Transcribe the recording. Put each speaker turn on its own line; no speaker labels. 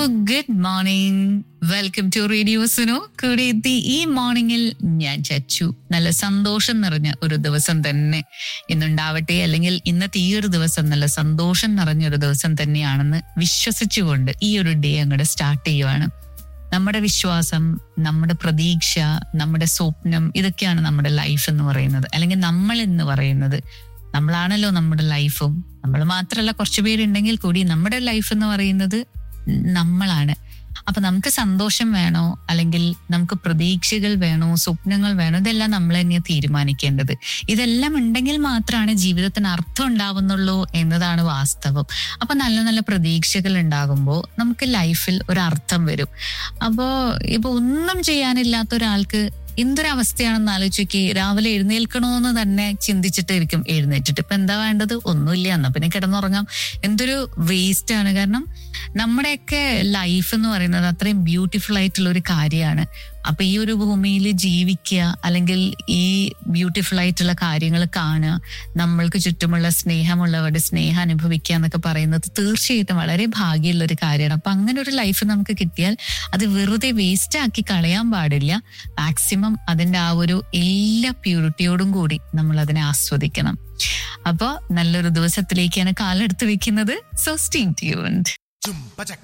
good morning welcome to radio Suno കൂടെ എത്തി ഈ മോർണിംഗിൽ ഞാൻ ചച്ചു നല്ല സന്തോഷം നിറഞ്ഞ ഒരു ദിവസം തന്നെ ഇന്നുണ്ടാവട്ടെ അല്ലെങ്കിൽ ഇന്നത്തെ ഈ ഒരു ദിവസം നല്ല സന്തോഷം നിറഞ്ഞ ഒരു ദിവസം തന്നെയാണെന്ന് വിശ്വസിച്ചുകൊണ്ട് ഈ ഒരു ഡേ അങ്ങോട്ട് സ്റ്റാർട്ട് ചെയ്യുവാണ് നമ്മുടെ വിശ്വാസം നമ്മുടെ പ്രതീക്ഷ നമ്മുടെ സ്വപ്നം ഇതൊക്കെയാണ് നമ്മുടെ ലൈഫ് എന്ന് പറയുന്നത് അല്ലെങ്കിൽ നമ്മൾ എന്ന് പറയുന്നത് നമ്മളാണല്ലോ നമ്മുടെ ലൈഫും നമ്മൾ മാത്രമല്ല കുറച്ചു പേരുണ്ടെങ്കിൽ കൂടി നമ്മുടെ ലൈഫ് എന്ന് പറയുന്നത് നമ്മളാണ് അപ്പൊ നമുക്ക് സന്തോഷം വേണോ അല്ലെങ്കിൽ നമുക്ക് പ്രതീക്ഷകൾ വേണോ സ്വപ്നങ്ങൾ വേണോ ഇതെല്ലാം നമ്മൾ തന്നെ തീരുമാനിക്കേണ്ടത് ഇതെല്ലാം ഉണ്ടെങ്കിൽ മാത്രമാണ് ജീവിതത്തിന് അർത്ഥം ഉണ്ടാവുന്നുള്ളൂ എന്നതാണ് വാസ്തവം അപ്പൊ നല്ല നല്ല പ്രതീക്ഷകൾ ഉണ്ടാകുമ്പോൾ നമുക്ക് ലൈഫിൽ ഒരു അർത്ഥം വരും അപ്പോ ഇപ്പൊ ഒന്നും ചെയ്യാനില്ലാത്ത ഒരാൾക്ക് എന്തൊരവസ്ഥയാണെന്ന് ആലോചിക്ക് രാവിലെ എഴുന്നേൽക്കണോന്ന് തന്നെ ചിന്തിച്ചിട്ടായിരിക്കും എഴുന്നേറ്റിട്ട് ഇപ്പൊ എന്താ വേണ്ടത് ഒന്നുമില്ല എന്നാ പിന്നെ കിടന്നുറങ്ങാം എന്തൊരു വേസ്റ്റ് ആണ് കാരണം നമ്മുടെയൊക്കെ ലൈഫ് എന്ന് പറയുന്നത് അത്രയും ബ്യൂട്ടിഫുൾ ആയിട്ടുള്ള ഒരു കാര്യമാണ് അപ്പൊ ഈ ഒരു ഭൂമിയിൽ ജീവിക്കുക അല്ലെങ്കിൽ ഈ ബ്യൂട്ടിഫുൾ ആയിട്ടുള്ള കാര്യങ്ങൾ കാണുക നമ്മൾക്ക് ചുറ്റുമുള്ള സ്നേഹമുള്ളവരുടെ സ്നേഹം അനുഭവിക്കുക എന്നൊക്കെ പറയുന്നത് തീർച്ചയായിട്ടും വളരെ ഭാഗ്യമുള്ള ഒരു കാര്യമാണ് അപ്പൊ അങ്ങനെ ഒരു ലൈഫ് നമുക്ക് കിട്ടിയാൽ അത് വെറുതെ വേസ്റ്റ് ആക്കി കളയാൻ പാടില്ല മാക്സിമം അതിന്റെ ആ ഒരു എല്ലാ പ്യൂരിറ്റിയോടും കൂടി നമ്മൾ അതിനെ ആസ്വദിക്കണം അപ്പോൾ നല്ലൊരു ദിവസത്തിലേക്കാണ് കാലെടുത്ത് വെക്കുന്നത് so stay tuned
Chum, pachak,